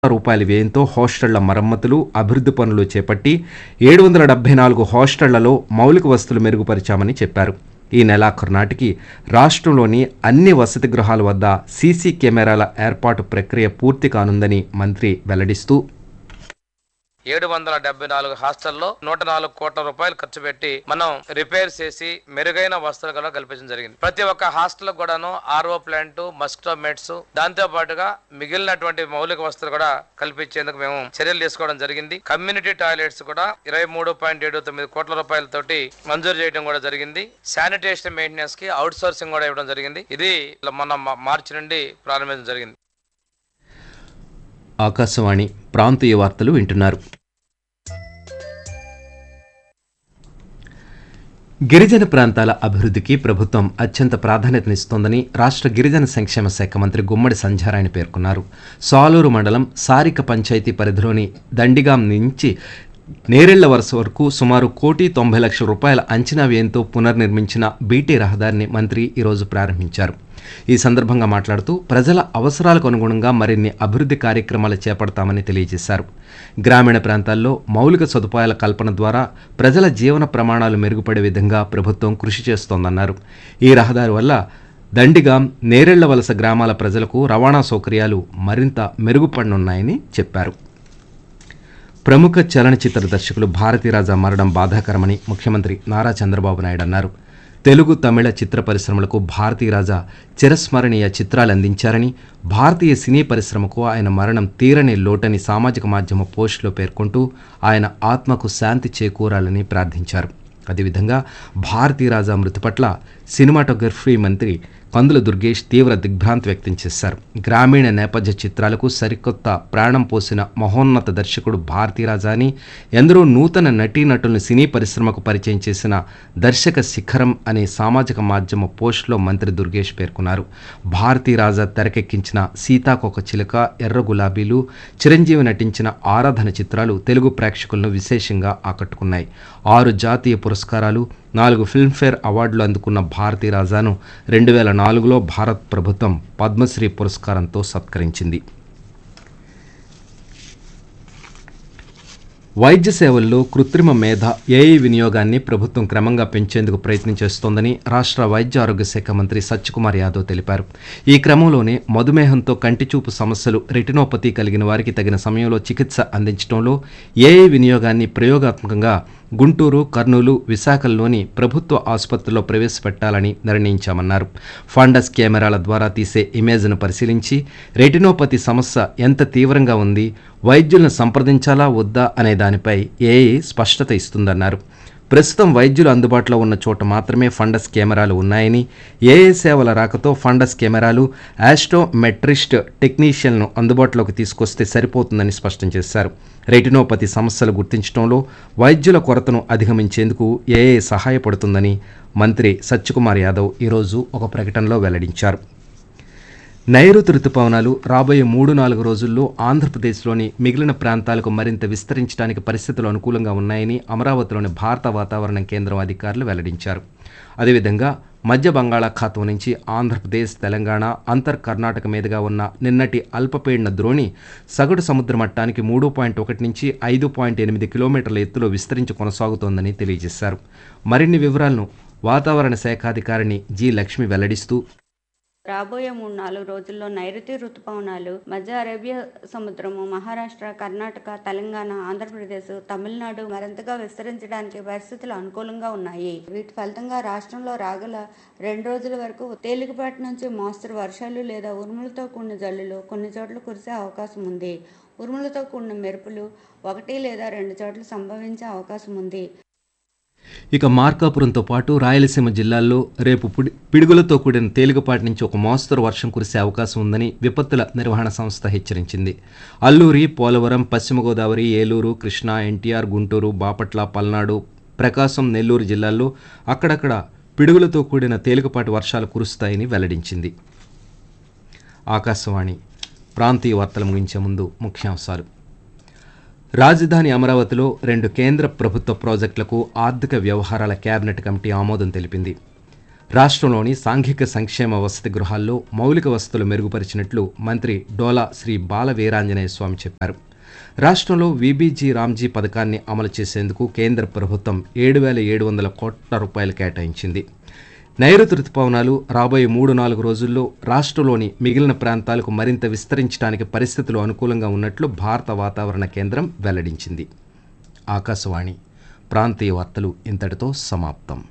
రూపాయల వ్యయంతో హాస్టళ్ల మరమ్మతులు అభివృద్ధి పనులు చేపట్టి ఏడు వందల డెబ్బై నాలుగు హాస్టళ్లలో మౌలిక వసతులు మెరుగుపరిచామని చెప్పారు ఈ నెలాఖరు నాటికి రాష్ట్రంలోని అన్ని వసతి గృహాల వద్ద సీసీ కెమెరాల ఏర్పాటు ప్రక్రియ పూర్తి కానుందని మంత్రి వెల్లడిస్తూ ఏడు వందల డెబ్బై నాలుగు హాస్టల్లో నూట నాలుగు కోట్ల రూపాయలు ఖర్చు పెట్టి మనం రిపేర్ చేసి మెరుగైన వసతులు కూడా కల్పించడం జరిగింది ప్రతి ఒక్క హాస్టల్ కూడాను ఆర్ఓ ప్లాంట్ మస్కిటో మెట్స్ దాంతో పాటుగా మిగిలినటువంటి మౌలిక వసతులు కూడా కల్పించేందుకు మేము చర్యలు తీసుకోవడం జరిగింది కమ్యూనిటీ టాయిలెట్స్ కూడా ఇరవై మూడు పాయింట్ ఏడు తొమ్మిది కోట్ల రూపాయలతోటి మంజూరు చేయడం కూడా జరిగింది శానిటేషన్ మెయింటెనెన్స్ కి అవుట్ సోర్సింగ్ కూడా ఇవ్వడం జరిగింది ఇది మన మార్చి నుండి ప్రారంభించడం జరిగింది ఆకాశవాణి ప్రాంతీయ వార్తలు వింటున్నారు గిరిజన ప్రాంతాల అభివృద్ధికి ప్రభుత్వం అత్యంత ప్రాధాన్యతనిస్తోందని రాష్ట్ర గిరిజన సంక్షేమ శాఖ మంత్రి గుమ్మడి సంధ్యారాయణ పేర్కొన్నారు సాలూరు మండలం సారిక పంచాయతీ పరిధిలోని దండిగాం నుంచి నేరెళ్ల వరుస వరకు సుమారు కోటి తొంభై లక్షల రూపాయల అంచనా వ్యయంతో పునర్నిర్మించిన బీటీ రహదారిని మంత్రి ఈరోజు ప్రారంభించారు ఈ సందర్భంగా మాట్లాడుతూ ప్రజల అవసరాలకు అనుగుణంగా మరిన్ని అభివృద్ధి కార్యక్రమాలు చేపడతామని తెలియజేశారు గ్రామీణ ప్రాంతాల్లో మౌలిక సదుపాయాల కల్పన ద్వారా ప్రజల జీవన ప్రమాణాలు మెరుగుపడే విధంగా ప్రభుత్వం కృషి చేస్తోందన్నారు ఈ రహదారి వల్ల దండిగాం నేరెళ్ల వలస గ్రామాల ప్రజలకు రవాణా సౌకర్యాలు మరింత మెరుగుపడనున్నాయని చెప్పారు ప్రముఖ చలనచిత్ర దర్శకులు భారతీరాజా మరణం బాధాకరమని ముఖ్యమంత్రి నారా చంద్రబాబు నాయుడు అన్నారు తెలుగు తమిళ చిత్ర పరిశ్రమలకు భారతీరాజా చిరస్మరణీయ చిత్రాలు అందించారని భారతీయ సినీ పరిశ్రమకు ఆయన మరణం తీరని లోటని సామాజిక మాధ్యమ పోస్టులో పేర్కొంటూ ఆయన ఆత్మకు శాంతి చేకూరాలని ప్రార్థించారు అదేవిధంగా భారతీరాజా మృతి పట్ల సినిమాటోగ్రఫీ మంత్రి కందుల దుర్గేష్ తీవ్ర దిగ్భ్రాంతి వ్యక్తం చేశారు గ్రామీణ నేపథ్య చిత్రాలకు సరికొత్త ప్రాణం పోసిన మహోన్నత దర్శకుడు భారతీరాజా అని ఎందరో నూతన నటీనటులను సినీ పరిశ్రమకు పరిచయం చేసిన దర్శక శిఖరం అనే సామాజిక మాధ్యమ పోస్టులో మంత్రి దుర్గేష్ పేర్కొన్నారు భారతీరాజా తెరకెక్కించిన సీతాకొక చిలుక ఎర్ర గులాబీలు చిరంజీవి నటించిన ఆరాధన చిత్రాలు తెలుగు ప్రేక్షకులను విశేషంగా ఆకట్టుకున్నాయి ఆరు జాతీయ పురస్కారాలు నాలుగు ఫిల్మ్ఫేర్ అవార్డులు అందుకున్న భారతీ రాజాను రెండు వేల నాలుగులో భారత్ ప్రభుత్వం పద్మశ్రీ పురస్కారంతో సత్కరించింది వైద్య సేవల్లో కృత్రిమ మేధ ఏఐ వినియోగాన్ని ప్రభుత్వం క్రమంగా పెంచేందుకు ప్రయత్నం చేస్తోందని రాష్ట్ర వైద్య ఆరోగ్య శాఖ మంత్రి సత్యకుమార్ యాదవ్ తెలిపారు ఈ క్రమంలోనే మధుమేహంతో కంటిచూపు సమస్యలు రెటినోపతి కలిగిన వారికి తగిన సమయంలో చికిత్స అందించడంలో ఏఐ వినియోగాన్ని ప్రయోగాత్మకంగా గుంటూరు కర్నూలు విశాఖల్లోని ప్రభుత్వ ఆసుపత్రుల్లో ప్రవేశపెట్టాలని నిర్ణయించామన్నారు ఫండస్ కెమెరాల ద్వారా తీసే ఇమేజ్ను పరిశీలించి రెటినోపతి సమస్య ఎంత తీవ్రంగా ఉంది వైద్యులను సంప్రదించాలా వద్దా అనే దానిపై ఏఐ స్పష్టత ఇస్తుందన్నారు ప్రస్తుతం వైద్యులు అందుబాటులో ఉన్న చోట మాత్రమే ఫండస్ కెమెరాలు ఉన్నాయని ఏఏ సేవల రాకతో ఫండస్ కెమెరాలు ఆస్ట్రోమెట్రిస్ట్ టెక్నీషియన్ను అందుబాటులోకి తీసుకొస్తే సరిపోతుందని స్పష్టం చేశారు రెటినోపతి సమస్యలు గుర్తించడంలో వైద్యుల కొరతను అధిగమించేందుకు ఏఏ సహాయపడుతుందని మంత్రి సత్యకుమార్ యాదవ్ ఈరోజు ఒక ప్రకటనలో వెల్లడించారు నైరుతి రుతుపవనాలు రాబోయే మూడు నాలుగు రోజుల్లో ఆంధ్రప్రదేశ్లోని మిగిలిన ప్రాంతాలకు మరింత విస్తరించడానికి పరిస్థితులు అనుకూలంగా ఉన్నాయని అమరావతిలోని భారత వాతావరణ కేంద్రం అధికారులు వెల్లడించారు అదేవిధంగా మధ్య బంగాళాఖాతం నుంచి ఆంధ్రప్రదేశ్ తెలంగాణ అంతర్ కర్ణాటక మీదుగా ఉన్న నిన్నటి అల్పపీడన ద్రోణి సగటు సముద్ర మట్టానికి మూడు పాయింట్ ఒకటి నుంచి ఐదు పాయింట్ ఎనిమిది కిలోమీటర్ల ఎత్తులో విస్తరించి కొనసాగుతోందని తెలియజేశారు మరిన్ని వివరాలను వాతావరణ శాఖాధికారిని జి లక్ష్మి వెల్లడిస్తూ రాబోయే మూడు నాలుగు రోజుల్లో నైరుతి రుతుపవనాలు మధ్య అరేబియా సముద్రము మహారాష్ట్ర కర్ణాటక తెలంగాణ ఆంధ్రప్రదేశ్ తమిళనాడు మరింతగా విస్తరించడానికి పరిస్థితులు అనుకూలంగా ఉన్నాయి వీటి ఫలితంగా రాష్ట్రంలో రాగల రెండు రోజుల వరకు తేలికపాటి నుంచి మోస్తరు వర్షాలు లేదా ఉరుములతో కూడిన జల్లులు కొన్ని చోట్ల కురిసే అవకాశం ఉంది ఉరుములతో కూడిన మెరుపులు ఒకటి లేదా రెండు చోట్ల సంభవించే అవకాశం ఉంది ఇక మార్కాపురంతో పాటు రాయలసీమ జిల్లాల్లో రేపు పిడి- పిడుగులతో కూడిన తేలికపాటి నుంచి ఒక మోస్తరు వర్షం కురిసే అవకాశం ఉందని విపత్తుల నిర్వహణ సంస్థ హెచ్చరించింది అల్లూరి పోలవరం పశ్చిమ గోదావరి ఏలూరు కృష్ణా ఎన్టీఆర్ గుంటూరు బాపట్ల పల్నాడు ప్రకాశం నెల్లూరు జిల్లాల్లో అక్కడక్కడ పిడుగులతో కూడిన తేలికపాటి వర్షాలు కురుస్తాయని వెల్లడించింది ఆకాశవాణి ప్రాంతీయ వార్తలు ముగించే ముందు ముఖ్యాంశాలు రాజధాని అమరావతిలో రెండు కేంద్ర ప్రభుత్వ ప్రాజెక్టులకు ఆర్థిక వ్యవహారాల కేబినెట్ కమిటీ ఆమోదం తెలిపింది రాష్ట్రంలోని సాంఘిక సంక్షేమ వసతి గృహాల్లో మౌలిక వసతులు మెరుగుపరిచినట్లు మంత్రి డోలా శ్రీ బాల వీరాంజనేయ స్వామి చెప్పారు రాష్ట్రంలో వీబీజీ రామ్జీ పథకాన్ని అమలు చేసేందుకు కేంద్ర ప్రభుత్వం ఏడు వేల ఏడు వందల కోట్ల రూపాయలు కేటాయించింది నైరుతి రుతుపవనాలు రాబోయే మూడు నాలుగు రోజుల్లో రాష్ట్రంలోని మిగిలిన ప్రాంతాలకు మరింత విస్తరించడానికి పరిస్థితులు అనుకూలంగా ఉన్నట్లు భారత వాతావరణ కేంద్రం వెల్లడించింది ఆకాశవాణి ప్రాంతీయ వార్తలు ఇంతటితో సమాప్తం